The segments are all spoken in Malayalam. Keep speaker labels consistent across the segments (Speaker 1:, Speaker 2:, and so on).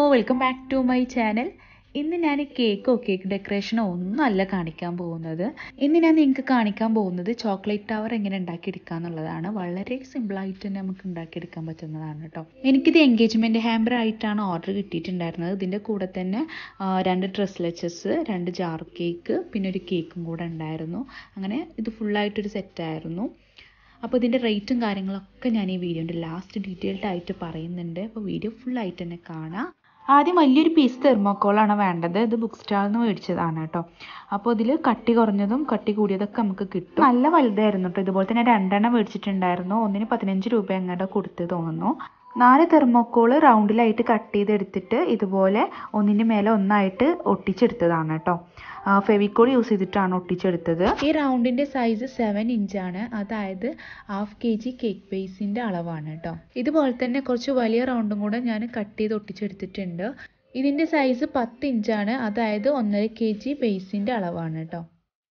Speaker 1: welcome back to my channel ഇന്ന് ഞാൻ കേക്കോ കേക്ക് ഡെക്കറേഷനോ ഒന്നും അല്ല കാണിക്കാൻ പോകുന്നത് ഇന്ന് ഞാൻ നിങ്ങൾക്ക് കാണിക്കാൻ പോകുന്നത് ചോക്ലേറ്റ് ടവർ എങ്ങനെ ഉണ്ടാക്കിയെടുക്കുക എന്നുള്ളതാണ് വളരെ സിമ്പിളായിട്ട് തന്നെ നമുക്ക് ഉണ്ടാക്കിയെടുക്കാൻ പറ്റുന്നതാണ് കേട്ടോ എനിക്കിത് എൻഗേജ്മെൻറ്റ് ഹാമ്പർ ആയിട്ടാണ് ഓർഡർ കിട്ടിയിട്ടുണ്ടായിരുന്നത് ഇതിൻ്റെ കൂടെ തന്നെ ആ, രണ്ട് ഡ്രസ്ലെച്ചസ് രണ്ട് ജാർ കേക്ക് പിന്നെ ഒരു കേക്കും കൂടെ ഉണ്ടായിരുന്നു അങ്ങനെ ഇത് ഫുള്ളായിട്ടൊരു സെറ്റായിരുന്നു അപ്പോൾ ഇതിൻ്റെ റേറ്റും കാര്യങ്ങളൊക്കെ ഞാൻ ഈ വീഡിയോൻ്റെ ലാസ്റ്റ് ഡീറ്റെയിൽഡ് ആയിട്ട് പറയുന്നുണ്ട് അപ്പോൾ വീഡിയോ ഫുള്ളായിട്ട് തന്നെ കാണാം ആദ്യം വലിയൊരു പീസ് തെർമോക്കോളാണ് വേണ്ടത് ഇത് ബുക്ക് സ്റ്റാളിൽ നിന്ന് മേടിച്ചതാണ് കേട്ടോ അപ്പോൾ ഇതിൽ കട്ടി കുറഞ്ഞതും കട്ടി കൂടിയതൊക്കെ നമുക്ക് കിട്ടും നല്ല വലുതായിരുന്നു കേട്ടോ ഇതുപോലെ തന്നെ രണ്ടെണ്ണം മേടിച്ചിട്ടുണ്ടായിരുന്നു ഒന്നിന് പതിനഞ്ച് രൂപ എങ്ങാണ്ട് കൊടുത്ത് തോന്നുന്നു നാല് തെർമോക്കോള് റൗണ്ടിലായിട്ട് കട്ട് ചെയ്തെടുത്തിട്ട് ഇതുപോലെ ഒന്നിൻ്റെ മേലെ ഒന്നായിട്ട് ഒട്ടിച്ചെടുത്തതാണ് കേട്ടോ ഫെവിക്കോൾ യൂസ് ചെയ്തിട്ടാണ് ഒട്ടിച്ചെടുത്തത് ഈ റൗണ്ടിൻ്റെ സൈസ് സെവൻ ഇഞ്ചാണ് അതായത് ഹാഫ് കെ ജി കേക്ക് ബേസിൻ്റെ അളവാണ് കേട്ടോ ഇതുപോലെ തന്നെ കുറച്ച് വലിയ റൗണ്ടും കൂടെ ഞാൻ കട്ട് ചെയ്ത് ഒട്ടിച്ചെടുത്തിട്ടുണ്ട് ഇതിൻ്റെ സൈസ് പത്ത് ഇഞ്ചാണ് അതായത് ഒന്നര കെ ജി ബേസിൻ്റെ അളവാണ് കേട്ടോ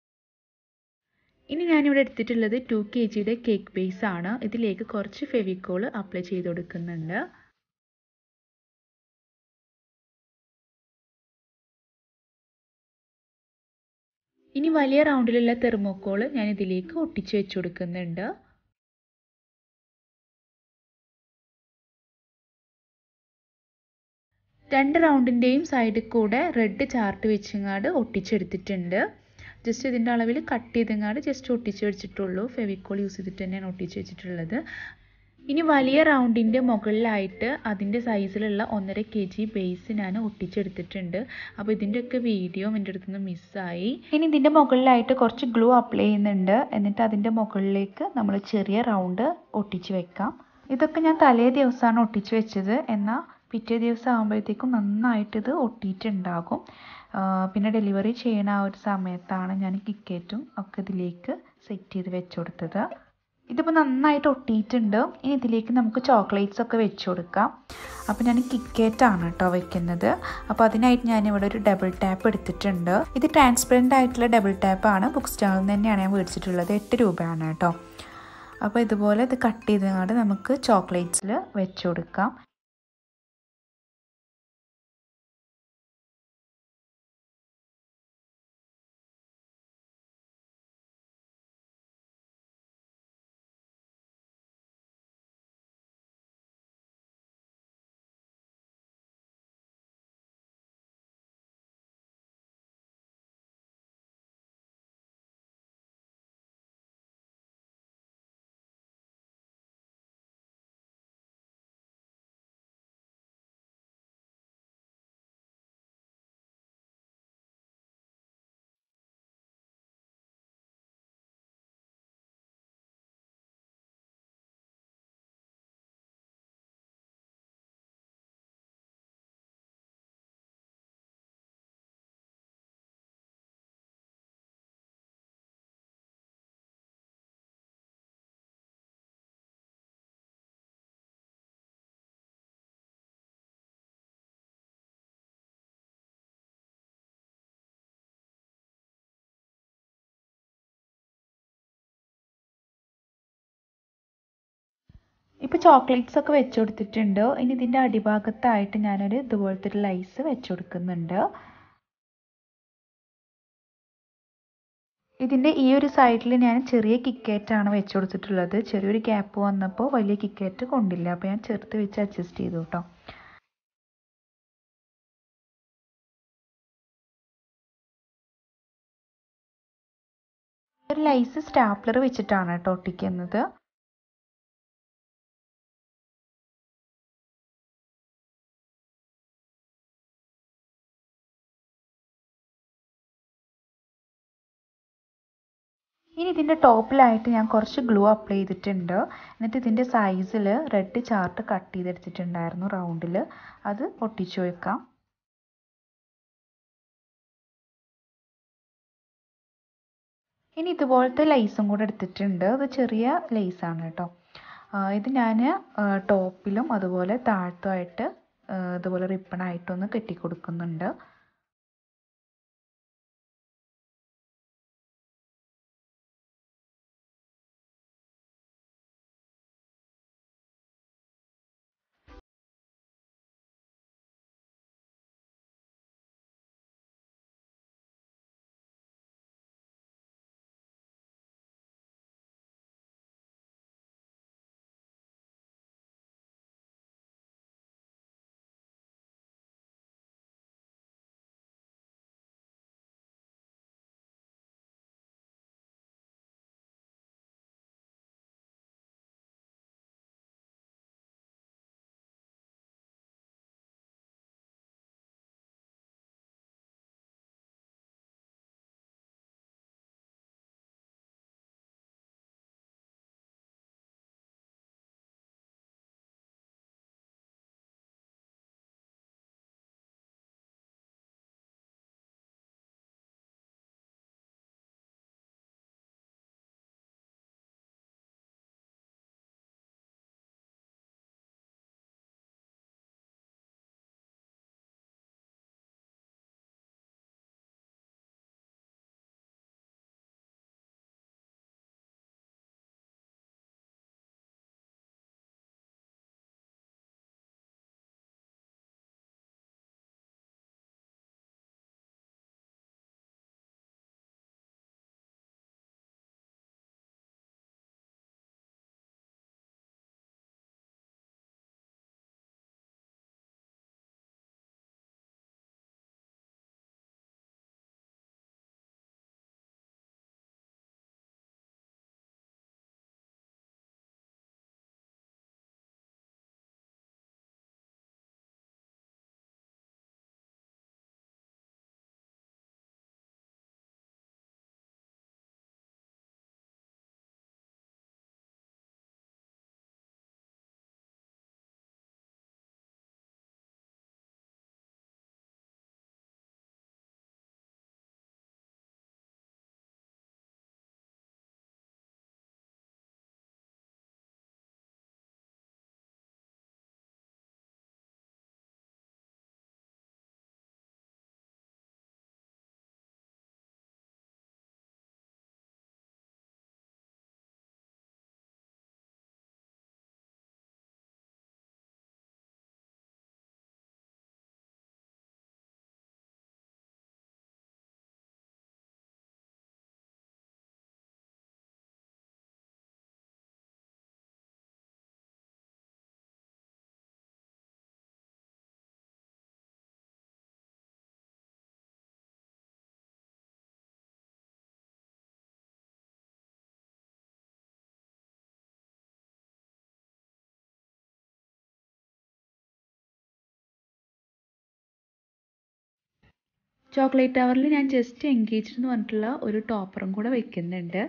Speaker 1: ഇനി ഞാനിവിടെ എടുത്തിട്ടുള്ളത് ടു കെ ജിയുടെ കേക്ക് ബേസ് ആണ് ഇതിലേക്ക് കുറച്ച് ഫെവിക്കോൾ അപ്ലൈ ചെയ്ത് കൊടുക്കുന്നുണ്ട് ഇനി വലിയ റൗണ്ടിലുള്ള തെർമോക്കോൾ ഞാൻ ഇതിലേക്ക് ഒട്ടിച്ച് വെച്ച് കൊടുക്കുന്നുണ്ട് രണ്ട് റൗണ്ടിൻ്റെയും സൈഡിൽ കൂടെ റെഡ് ചാർട്ട് വെച്ചങ്ങാട് ഒട്ടിച്ചെടുത്തിട്ടുണ്ട് ജസ്റ്റ് ഇതിൻ്റെ അളവിൽ കട്ട് ചെയ്തങ്ങാട് ജസ്റ്റ് ഒട്ടിച്ച് വെച്ചിട്ടുള്ളൂ ഫെവിക്കോൾ യൂസ് ചെയ്തിട്ട് തന്നെയാണ് ഒട്ടിച്ച് വെച്ചിട്ടുള്ളത് ഇനി വലിയ റൗണ്ടിൻ്റെ മുകളിലായിട്ട് അതിൻ്റെ സൈസിലുള്ള ഒന്നര കെ ജി ബേസ് ഞാൻ ഒട്ടിച്ചെടുത്തിട്ടുണ്ട് അപ്പോൾ ഇതിൻ്റെയൊക്കെ വീഡിയോ എൻ്റെ അടുത്ത് നിന്ന് മിസ്സായി ഇനി ഇതിൻ്റെ മുകളിലായിട്ട് കുറച്ച് ഗ്ലൂ അപ്ലൈ ചെയ്യുന്നുണ്ട് എന്നിട്ട് അതിൻ്റെ മുകളിലേക്ക് നമ്മൾ ചെറിയ റൗണ്ട് ഒട്ടിച്ച് വെക്കാം ഇതൊക്കെ ഞാൻ തലേ ദിവസമാണ് ഒട്ടിച്ച് വെച്ചത് എന്നാൽ പിറ്റേ ദിവസം ആകുമ്പോഴത്തേക്കും നന്നായിട്ട് ഇത് ഒട്ടിയിട്ടുണ്ടാകും പിന്നെ ഡെലിവറി ചെയ്യണ ആ ഒരു സമയത്താണ് ഞാൻ കിക്കറ്റും ഒക്കെ ഇതിലേക്ക് സെറ്റ് ചെയ്ത് വെച്ച് കൊടുത്തത് ഇതിപ്പോൾ നന്നായിട്ട് ഒട്ടിയിട്ടുണ്ട് ഇനി ഇതിലേക്ക് നമുക്ക് ചോക്ലേറ്റ്സ് ഒക്കെ വെച്ച് കൊടുക്കാം അപ്പോൾ ഞാൻ കിക്കേറ്റാണ് കേട്ടോ വെക്കുന്നത് അപ്പോൾ അതിനായിട്ട് ഞാനിവിടെ ഒരു ഡബിൾ ടാപ്പ് എടുത്തിട്ടുണ്ട് ഇത് ട്രാൻസ്പെറൻ്റ് ആയിട്ടുള്ള ഡബിൾ ടാപ്പാണ് ബുക്ക് സ്റ്റാളിൽ നിന്ന് തന്നെയാണ് ഞാൻ മേടിച്ചിട്ടുള്ളത് എട്ട് രൂപയാണ് കേട്ടോ അപ്പോൾ ഇതുപോലെ ഇത് കട്ട് ചെയ്തങ്ങാണ്ട് നമുക്ക് ചോക്ലേറ്റ്സിൽ വെച്ച് കൊടുക്കാം ഇപ്പോൾ ചോക്ലേറ്റ്സ് ഒക്കെ വെച്ച് കൊടുത്തിട്ടുണ്ട് ഇനി ഇതിൻ്റെ അടിഭാഗത്തായിട്ട് ഞാനൊരു ഇതുപോലത്തെ ഒരു ലൈസ് വെച്ച് കൊടുക്കുന്നുണ്ട് ഇതിൻ്റെ ഈ ഒരു സൈഡിൽ ഞാൻ ചെറിയ കിക്കേറ്റാണ് വെച്ച് കൊടുത്തിട്ടുള്ളത് ചെറിയൊരു ഗ്യാപ്പ് വന്നപ്പോൾ വലിയ കിക്കേറ്റ് കൊണ്ടില്ല അപ്പോൾ ഞാൻ ചെറുത്ത് വെച്ച് അഡ്ജസ്റ്റ് ചെയ്തു കേട്ടോ ഒരു ലൈസ് സ്റ്റാപ്ലർ വെച്ചിട്ടാണ് കേട്ടോ ഒട്ടിക്കുന്നത് ഇനി ഇതിൻ്റെ ടോപ്പിലായിട്ട് ഞാൻ കുറച്ച് ഗ്ലൂ അപ്ലൈ ചെയ്തിട്ടുണ്ട് എന്നിട്ട് ഇതിൻ്റെ സൈസിൽ റെഡ് ചാർട്ട് കട്ട് ചെയ്തെടുത്തിട്ടുണ്ടായിരുന്നു റൗണ്ടിൽ അത് ഒട്ടിച്ചു വെക്കാം ഇനി ഇതുപോലത്തെ ലൈസും കൂടെ എടുത്തിട്ടുണ്ട് അത് ചെറിയ ലേസാണ് കേട്ടോ ഇത് ഞാൻ ടോപ്പിലും അതുപോലെ താഴത്തുമായിട്ട് ഇതുപോലെ റിപ്പണായിട്ടൊന്ന് കെട്ടി കൊടുക്കുന്നുണ്ട് ചോക്ലേറ്റ് ടവറിൽ ഞാൻ ജസ്റ്റ് എൻഗേജ്ഡ് എന്ന് പറഞ്ഞിട്ടുള്ള ഒരു ടോപ്പറും കൂടെ വെക്കുന്നുണ്ട്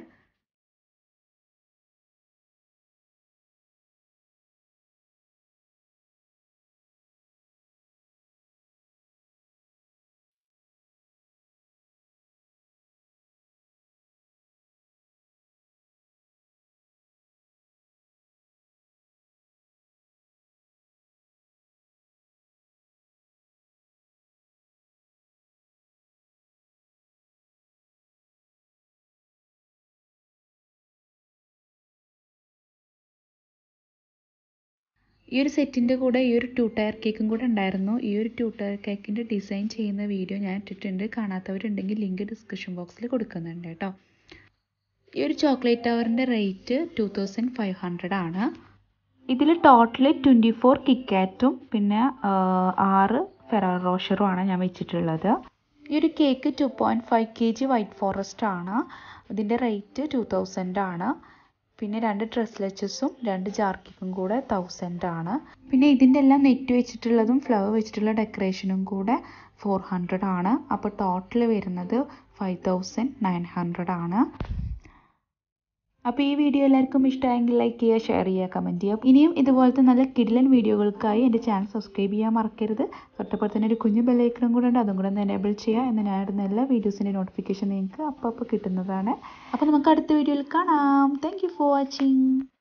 Speaker 1: ഈ ഒരു സെറ്റിൻ്റെ കൂടെ ഈ ഒരു ടു ടയർ കേക്കും കൂടെ ഉണ്ടായിരുന്നു ഈ ഒരു ടു ടയർ കേക്കിൻ്റെ ഡിസൈൻ ചെയ്യുന്ന വീഡിയോ ഞാൻ ഇട്ടിട്ടുണ്ട് കാണാത്തവരുണ്ടെങ്കിൽ ലിങ്ക് ഡിസ്ക്രിപ്ഷൻ ബോക്സിൽ കൊടുക്കുന്നുണ്ട് കേട്ടോ ഈ ഒരു ചോക്ലേറ്റ് ടവറിൻ്റെ rate two thousand five hundred ആണ് ഇതിൽ ടോട്ടൽ ട്വൻറ്റി ഫോർ കിക്കാറ്റും പിന്നെ ആറ് ഫെറാർ റോഷറും ആണ് ഞാൻ വെച്ചിട്ടുള്ളത് ഈ ഒരു cake two point five K G white forest ആണ് ഇതിൻ്റെ റേറ്റ് ടു തൗസൻഡ് ആണ് പിന്നെ രണ്ട് ഡ്രസ് ലച്ചസും രണ്ട് ജാർ കേക്കും കൂടെ തൗസൻഡ് ആണ് പിന്നെ ഇതിൻ്റെ എല്ലാം നെറ്റ് വെച്ചിട്ടുള്ളതും ഫ്ലവർ വെച്ചിട്ടുള്ള ഡെക്കറേഷനും കൂടെ ഫോർ ഹൺഡ്രഡ് ആണ് അപ്പോൾ ടോട്ടൽ വരുന്നത് ഫൈവ് തൗസൻഡ് നയൻ ഹൺഡ്രഡ് ആണ് അപ്പോൾ ഈ വീഡിയോ എല്ലാവർക്കും ഇഷ്ടമായെങ്കിൽ ലൈക്ക് ചെയ്യുക ഷെയർ ചെയ്യുക കമൻറ്റ് ചെയ്യുക ഇനിയും ഇതുപോലത്തെ നല്ല കിഡിലൻ വീഡിയോകൾക്കായി എൻ്റെ ചാനൽ സബ്സ്ക്രൈബ് ചെയ്യാൻ മറക്കരുത് തൊട്ടപ്പോൾ തന്നെ ഒരു കുഞ്ഞു ബെല്ലൈക്കണും കൂടെ ഉണ്ട് അതും കൂടെ ഒന്ന് എനേബിൾ ചെയ്യുക എന്ന് ഞാൻ ഇടുന്ന എല്ലാ വീഡിയോസിൻ്റെ നോട്ടിഫിക്കേഷൻ നിങ്ങൾക്ക് അപ്പോൾ അപ്പോൾ കിട്ടുന്നതാണ് അപ്പോൾ നമുക്ക് അടുത്ത വീഡിയോയിൽ കാണാം താങ്ക് ഫോർ വാച്ചിങ്